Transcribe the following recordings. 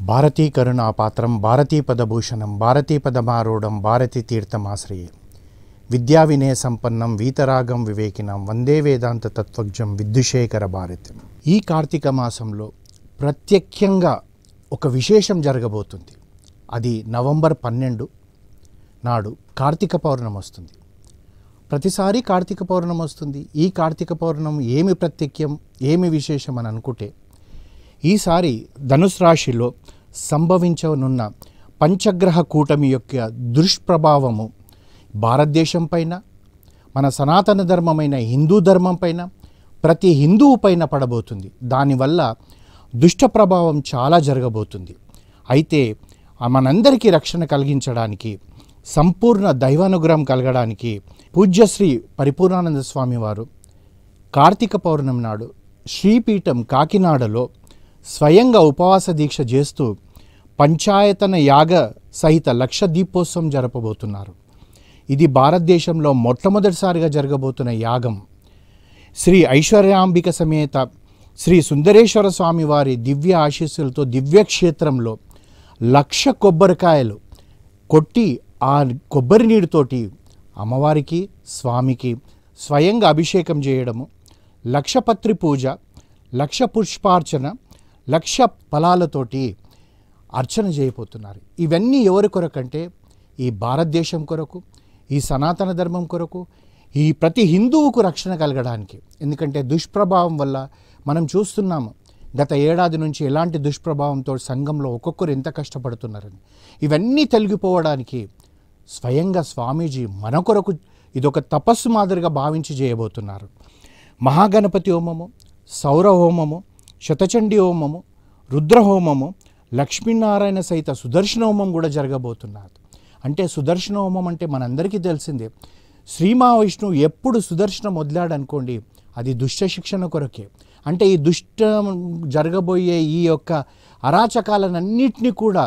భారతీ కరుణాపాత్రం భారతీ పదభూషణం భారతీ పదమారూఢం భారతీ తీర్థమాశ్రయే విద్యా వినయ సంపన్నం వీతరాగం వివేకినం వందే వేదాంత తత్వజ్ఞం విద్యుశేఖర భారతం ఈ కార్తీక మాసంలో ప్రత్యక్షంగా ఒక విశేషం జరగబోతుంది అది నవంబర్ పన్నెండు నాడు కార్తీక పౌర్ణమి వస్తుంది ప్రతిసారి కార్తీక పౌర్ణమి వస్తుంది ఈ కార్తీక పౌర్ణమి ఏమి ప్రత్యక్షం ఏమి విశేషం అని అనుకుంటే ఈసారి ధనుసు రాశిలో సంభవించనున్న పంచగ్రహ కూటమి యొక్క దుష్ప్రభావము భారతదేశం పైన మన సనాతన ధర్మమైన హిందూ ధర్మం పైన ప్రతి హిందువు పైన పడబోతుంది దానివల్ల దుష్ట ప్రభావం చాలా జరగబోతుంది అయితే ఆ మనందరికీ రక్షణ కలిగించడానికి సంపూర్ణ దైవానుగ్రహం కలగడానికి పూజ్యశ్రీ పరిపూర్ణానంద స్వామి వారు కార్తీక పౌర్ణమి నాడు శ్రీపీఠం కాకినాడలో స్వయంగా ఉపవాస దీక్ష చేస్తూ పంచాయతన యాగ సహిత లక్ష దీపోత్సవం జరపబోతున్నారు ఇది భారతదేశంలో మొట్టమొదటిసారిగా జరగబోతున్న యాగం శ్రీ ఐశ్వర్యాంబిక సమేత శ్రీ సుందరేశ్వర స్వామి వారి దివ్య ఆశీస్సులతో దివ్య క్షేత్రంలో లక్ష కొబ్బరికాయలు కొట్టి ఆ కొబ్బరి నీరుతోటి అమ్మవారికి స్వామికి స్వయంగా అభిషేకం చేయడము లక్షపత్రి పూజ లక్ష పుష్పార్చన లక్ష ఫలాలతోటి అర్చన చేయబోతున్నారు ఇవన్నీ ఎవరి కొరకంటే ఈ భారతదేశం కొరకు ఈ సనాతన ధర్మం కొరకు ఈ ప్రతి హిందువుకు రక్షణ కలగడానికి ఎందుకంటే దుష్ప్రభావం వల్ల మనం చూస్తున్నాము గత ఏడాది నుంచి ఎలాంటి దుష్ప్రభావంతో సంఘంలో ఒక్కొక్కరు ఎంత కష్టపడుతున్నారని ఇవన్నీ తొలగిపోవడానికి స్వయంగా స్వామీజీ మన కొరకు ఇదొక తపస్సు మాదిరిగా భావించి చేయబోతున్నారు మహాగణపతి హోమము సౌర హోమము శతచండీ హోమము రుద్ర హోమము లక్ష్మీనారాయణ సహిత సుదర్శన హోమం కూడా జరగబోతున్నారు అంటే సుదర్శన హోమం అంటే మనందరికీ తెలిసిందే శ్రీ మహావిష్ణువు ఎప్పుడు సుదర్శనం వదిలాడనుకోండి అది దుష్ట శిక్షణ కొరకే అంటే ఈ దుష్ట జరగబోయే ఈ యొక్క అరాచకాలన్నింటినీ కూడా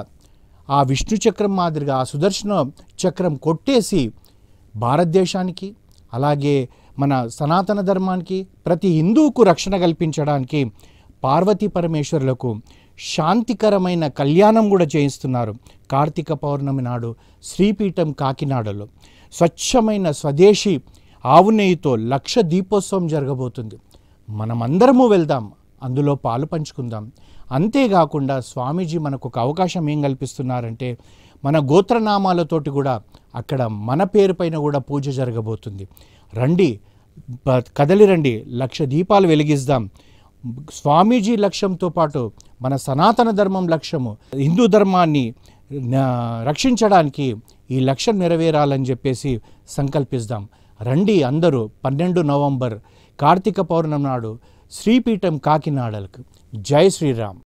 ఆ విష్ణు చక్రం మాదిరిగా ఆ సుదర్శన చక్రం కొట్టేసి భారతదేశానికి అలాగే మన సనాతన ధర్మానికి ప్రతి హిందువుకు రక్షణ కల్పించడానికి పార్వతీ పరమేశ్వరులకు శాంతికరమైన కళ్యాణం కూడా చేయిస్తున్నారు కార్తీక పౌర్ణమి నాడు శ్రీపీఠం కాకినాడలో స్వచ్ఛమైన స్వదేశీ ఆవు నెయ్యితో లక్ష దీపోత్సవం జరగబోతుంది మనమందరము వెళ్దాం అందులో పాలు పంచుకుందాం అంతేకాకుండా స్వామీజీ మనకు ఒక అవకాశం ఏం కల్పిస్తున్నారంటే మన గోత్రనామాలతోటి కూడా అక్కడ మన పేరు పైన కూడా పూజ జరగబోతుంది రండి బ- కదలి రండి లక్ష దీపాలు వెలిగిద్దాం స్వామీజీ లక్ష్యంతో పాటు మన సనాతన ధర్మం లక్ష్యము హిందూ ధర్మాన్ని నా- రక్షించడానికి ఈ లక్ష్యం నెరవేరాలని చెప్పేసి సంకల్పిస్తాం రండి అందరూ పన్నెండు నవంబర్ కార్తీక పౌర్ణమి నాడు శ్రీపీఠం కాకినాడలకు జై శ్రీరామ్